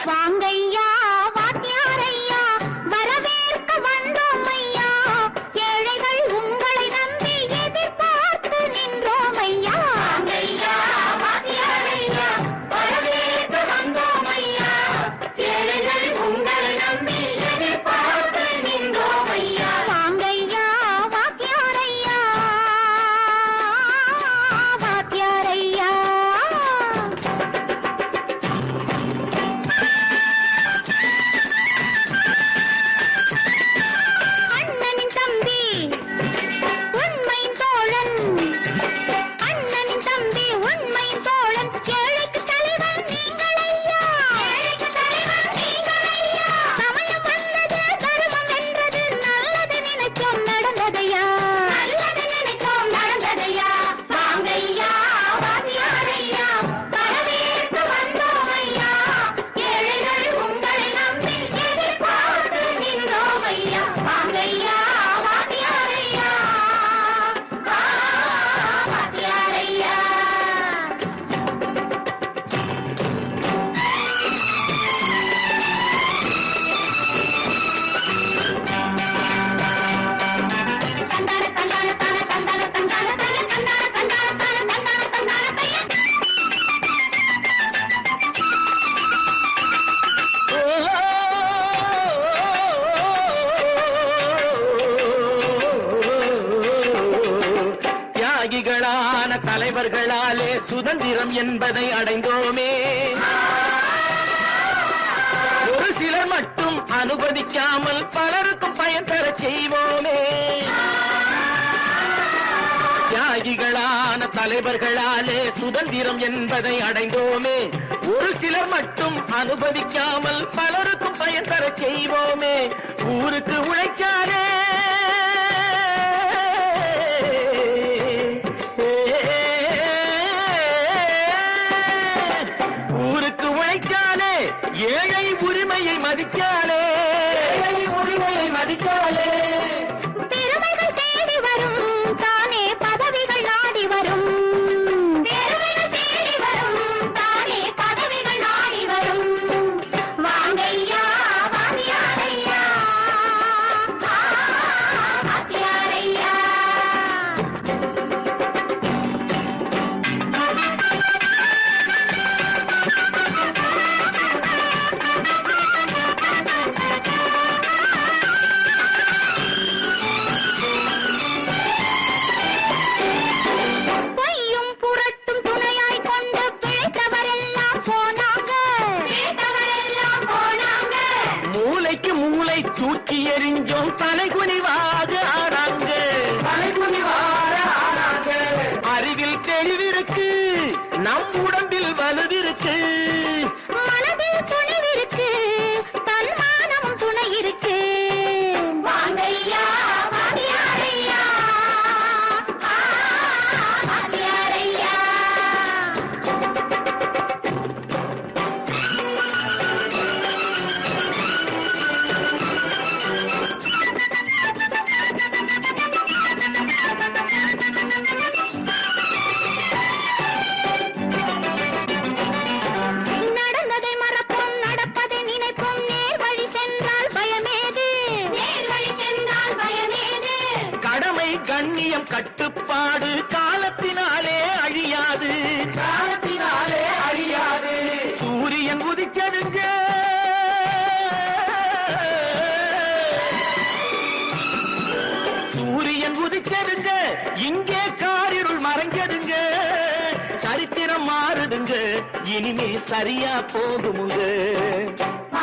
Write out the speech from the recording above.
வாங்கையா வாத்தியாரையா வரவேற்க வந்தோம் ஐயா ஏழைகள் உங்களை நம்பி எதிர்பார்த்து நின்றோம் ஐயா வாங்கையா வாத்தியாரையா வரவேற்க வந்தோம் ஐயா ஏழைகள் உங்களை நம்பி எதிர்பார்த்து நின்றோம் ஐயா வாங்கையா வாத்தியாரையா வாத்தியாரையா அண்ணனின் தம்பி உண்மை தோழன் அண்ணனின் தம்பி உண்மை தோழன் ஏழைக்கு தலைவன் நீங்கள் ஐயா ஏழைக்கு தலைவன் நீங்கள் ஐயா சமயம் வந்தது தர்மம் வென்றது நல்லது நினைச்சோம் நடந்ததையா நல்லது நினைச்சோம் நடந்ததையா வாங்கையா வாத்தியாரையா வரவேற்று வந்தோம் ஐயா ஏழைகள் உங்களை நம்பி எதிர்பார்த்து நின்றோம் ஐயா வாங்கையா வாத்தியாரையா வா, வாத்தியாரையா தந்தான தந்தான தான தந்தான தந்தான தான தந்தான தந்தான தான தந்தான தந்தான தைய தியாகிகளான தலைவர்களாலே சுதந்திரம் என்பதை அடைந்தோமே ஒரு சிலர் மட்டும் அனுமதிக்காமல் பலருக்கும் பயன் பெறச் செய்வோமே தியாகிகளான தலைவர்களாலே சுதந்திரம் என்பதை அடைந்தோமே ஒரு சிலர் மட்டும் அனுபவிக்காமல் பலருக்கும் பயன் தரச் செய்வோமே ஊருக்கு உழைச்சாரே ஊருக்கு உழைச்சாலே ஏழை உரிமையை மதிக்காலே ஏழை உரிமையை மதிக்காலே பெருமைகள் தேடி வரும் தானே பதவிகள் நாடி வரும் பெருமைகள் தேடி வரும் தானே பதவிகள் நாடி வரும் வாங்கையா வாத்தியாரையா ஆ, வாத்தியாரையா பொய்யும் புரட்டும் துணையாய் கொண்டு பிழைத்தவரெல்லாம் போனாங்க பிழைத்தவரெல்லாம் போனாங்க மூளைக்கு மூளை தூக்கி எறிஞ்சோம் தலைகுனிவாக ஆறாங்க தலைகுனிவாக ஆறாங்க அறிவில் தெளிவிருக்கு நம் உடம்பில் வலுவிருக்கு மனதில் துணிவிருக்கு தன்மானமும் துணை இருக்கு வாங்கையா வாத்தியாரையா ஆ, வாத்தியாரையா நடந்ததை மறப்போம் நடப்பதை நினைப்போம் நேர் வழி சென்றால் பயமேது நேர் வழி சென்றால் பயமேது கடமை கண்ணியம் கட்டுப்பாடு காலத்தினாலே அழியாது காலத்தினாலே அழியாது சூரியன் உதிச்சதுங்க சூரியன் உதிச்சதுங்க இங்கே காரிருள் மறைஞ்சதுங்க சரித்திரம் மாறுதுங்க இனிமே சரியா போகுமுங்க